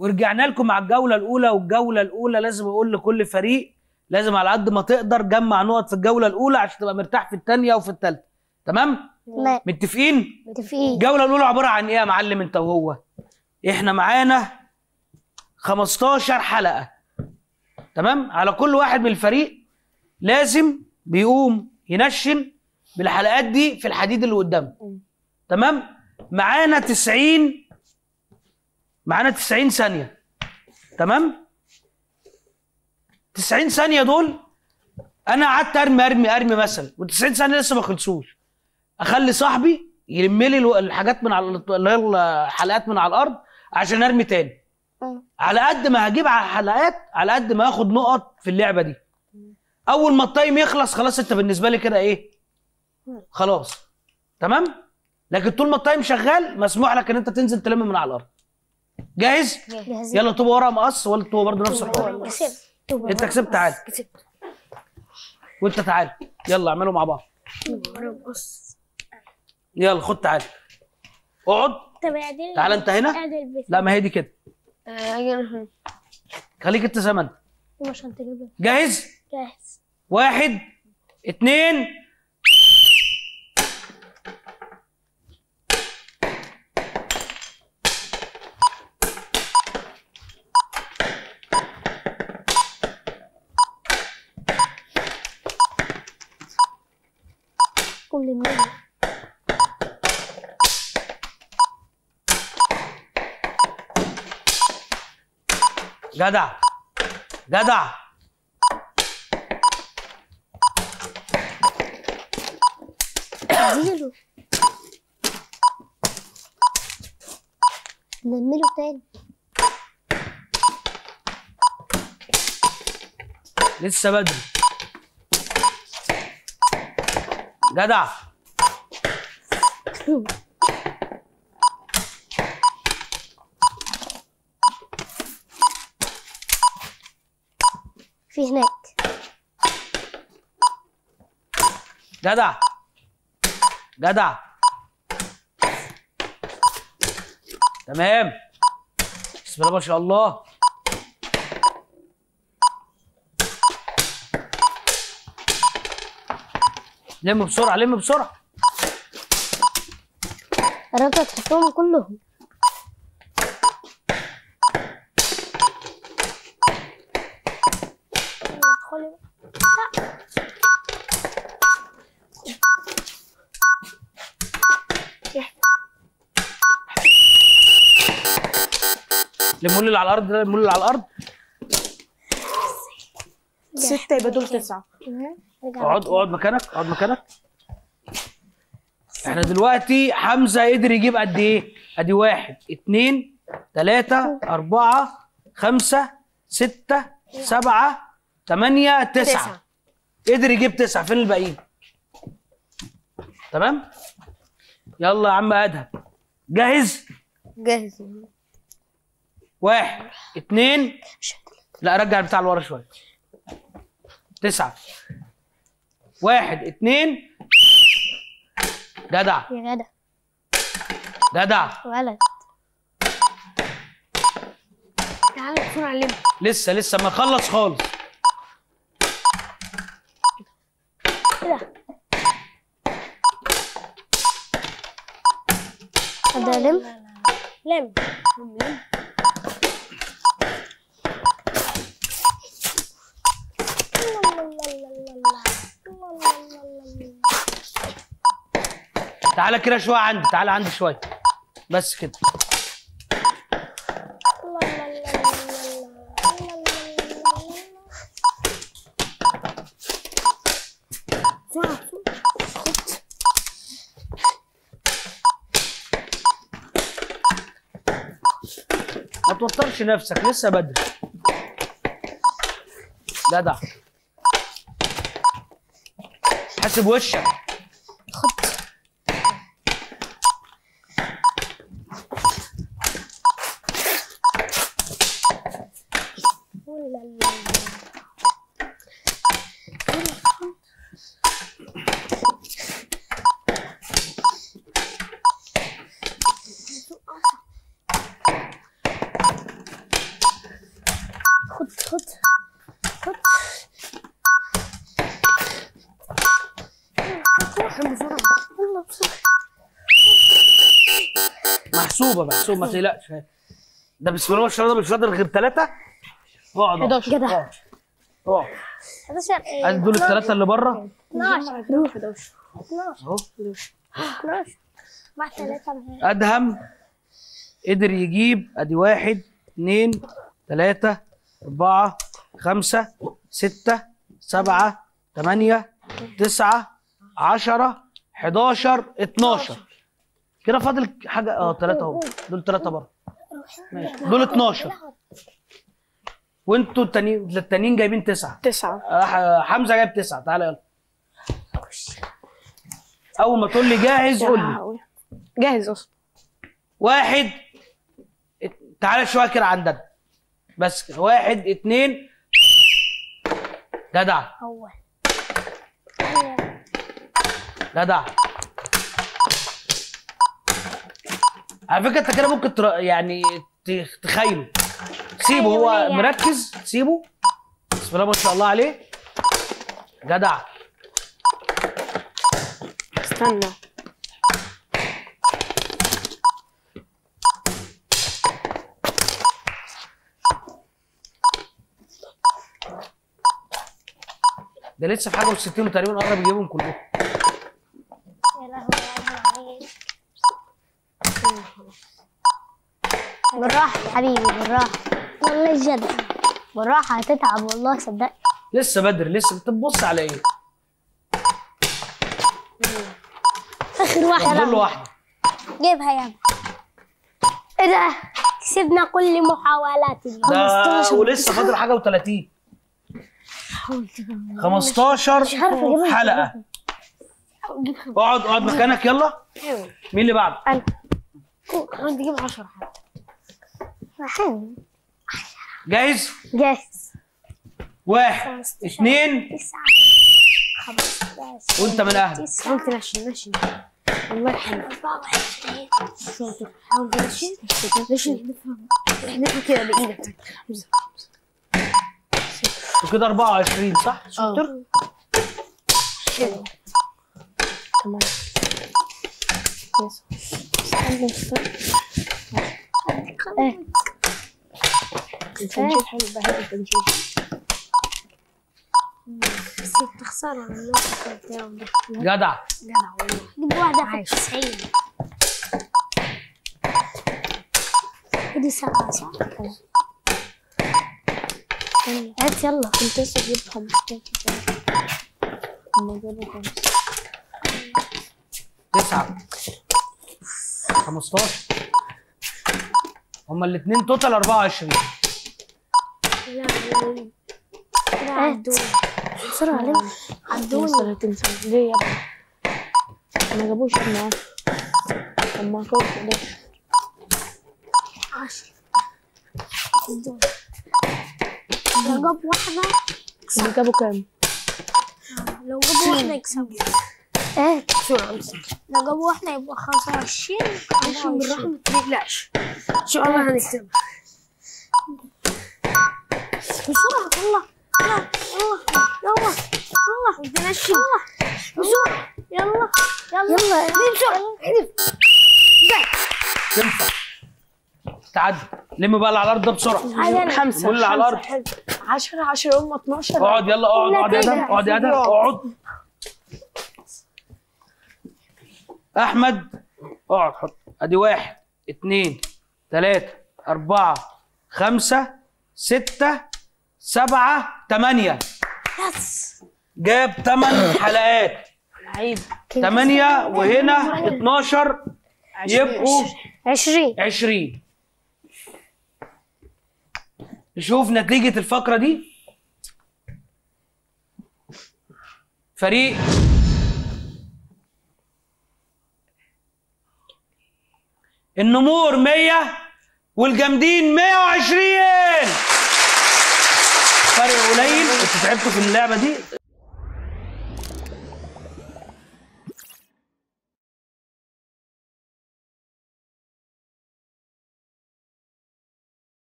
ورجعنا لكم مع الجوله الاولى والجوله الاولى لازم اقول لكل فريق لازم على قد ما تقدر جمع نقط في الجوله الاولى عشان تبقى مرتاح في الثانيه وفي الثالثه تمام تمام متفقين متفقين الجوله الاولى عباره عن ايه يا معلم انت وهو احنا معانا 15 حلقه تمام على كل واحد من الفريق لازم بيقوم ينشن بالحلقات دي في الحديد اللي قدامه تمام معانا 90 معانا 90 ثانيه تمام 90 ثانيه دول انا قعدت ارمي ارمي ارمي مثلا و90 ثانيه لسه ما خلصوش اخلي صاحبي يلم لي الو- الحاجات من على اللي هي الحلقات من على الارض عشان ارمي تاني مم. على قد ما هجيب على حلقات على قد ما هاخد نقط في اللعبه دي اول ما التايم يخلص خلاص انت بالنسبه لي كده ايه خلاص تمام لكن طول ما التايم شغال مسموح لك ان انت تنزل تلم من على الارض جاهز جاهزين يلا طوبه ورقه مقص ولا طوبه برضه نفس الحوار كسبت انت كسبت تعال كسبت وانت تعال يلا اعملوا مع بعض بص يلا خد تعال اقعد طب اعدل تعال انت هنا اعدل بس لا ما هي دي كده اجي خليك انت زي ما انت عشان تجيب جاهز جاهز واحد اتنين كل مين جدع جدع اديله نعمله تاني لسه بدري جدع في هناك جدع جدع تمام بسم الله ما شاء الله لم بسرعة لم بسرعة قربت تحطهم كلهم ادخلي لموا لي اللي على الأرض ده لموا لي اللي على الأرض ستة يبقى دول تسعة اقعد اقعد مكانك اقعد مكانك احنا دلوقتي حمزة قدر يجيب قد ايه؟ ادي واحد اتنين تلاتة أربعة خمسة ستة سبعة تمانية تسعة تسعة. قدر يجيب تسعة فين الباقيين؟ تمام؟ يلا يا عم ادهم جاهز؟ جاهز واحد اتنين لا رجع البتاع لورا شوية تسعة واحد اتنين جدع يا جدع جدع ولد تعالى بسرعة لم لسه لسه ما خلص خالص كده ابدا لم لم تعالى كده شويه عندي تعالى عندي شويه بس كده ما توترش نفسك لسه بدري جدع حاسب وشك خد خد خد خد بسرعة يلا بسرعة محسوبه محسوبه ما تقلقش ده بسم الله ما شاء الله مش فاضل غير ثلاثه اقعد اقعد 11 جدع اقعد اقعد 11 ايه ادي دول الثلاثه اللي بره 12 روح 11 اهو 12 مع ثلاثة معايا ادهم قدر يجيب ادي واحد اثنين ثلاثة أربعة خمسة ستة سبعة ثمانية تسعة عشرة 11 12 كده فاضل حاجة اه ثلاثة اهو دول ثلاثة بره ماشي دول 12 وانتوا التانيين التانيين جايبين تسعة 9 آه، حمزة جايب تسعة تعالى يلا أول ما تقول لي جاهز قول لي جاهز اصلا واحد ات- تعالى شويه كده عندنا بس كده واحد اتنين جدع أول جدع على فكره انت كده ممكن تر... يعني ت- تخيله سيبه هو أيوة. مركز سيبه بسم الله ما شاء الله عليه جدع استنى ده لسه في حاجه و60 تقريبا قرب يجيبهم كلهم يا لهوي بالراحة يا حبيبي بالراحة والله جد بالراحة هتتعب والله صدقني لسه بدري لسه انت بتبص على ايه؟ آخر واحدة فاضل له بقى. واحده جيبها يا ايه ده كسبنا كل محاولاتنا ده ولسه فاضل حاجه و30 15 عارفة أجيبها. حلقه اقعد اقعد مكانك يلا مين اللي بعده؟ انا انت تجيب 10 حتى حلو جاهز؟ جاهز واحد اثنين تسعة خمستاشر وانت من اهلك تسعة حاول تنشن نشن الله يرحمه أربعة وعشرين حاول تنشن نشن نفهم كده بايدك وكده 24 صح؟ شطر تمام يس استنى استنى ايه التنشيط حلو بحب التنشيط بس انت خسارة من النقطة بتاعهم ده جدع جدع والله جيب واحدة في التسعين ودي سبعة صح؟ هات يلا كنت لسه اجيب 15 هما جابوا خمسة تسعة 15 هما الاثنين توتال 24 هات بسرعة لم عدوني وصل 30 ليه يا ابني ما جابوش يا ابني طب ما كويس 11 عشرة عدوني لو جاب واحدة اللي جابوا كام؟ لو جابوا واحدة يكسبوا ايه بسرعة لو جابوا واحدة يبقى خمسة وعشرين عشان بالرحمة ما تقلقش ان شاء الله هنكسب بسرعة يلا يلا يلا يلا يلا تنشن بسرعة يلا يلا يلا بسرعة تنفع تعدي لم بقى اللي على الارض ده بسرعه عادي أنا. خمسة واللي على الارض 10 10 هم 12 اقعد يلا اقعد اقعد يا ادم اقعد يا ادم اقعد احمد اقعد حط ادي واحد اتنين تلاتة أربعة خمسة ستة سبعة تمانية يس جاب تمن حلقات عيب تمانية وهنا 12 يبقوا عشرين 20 نشوف نتيجة الفقرة دي فريق النمور 100 والجامدين 120 فرق قليل انتوا تعبتوا في اللعبة دي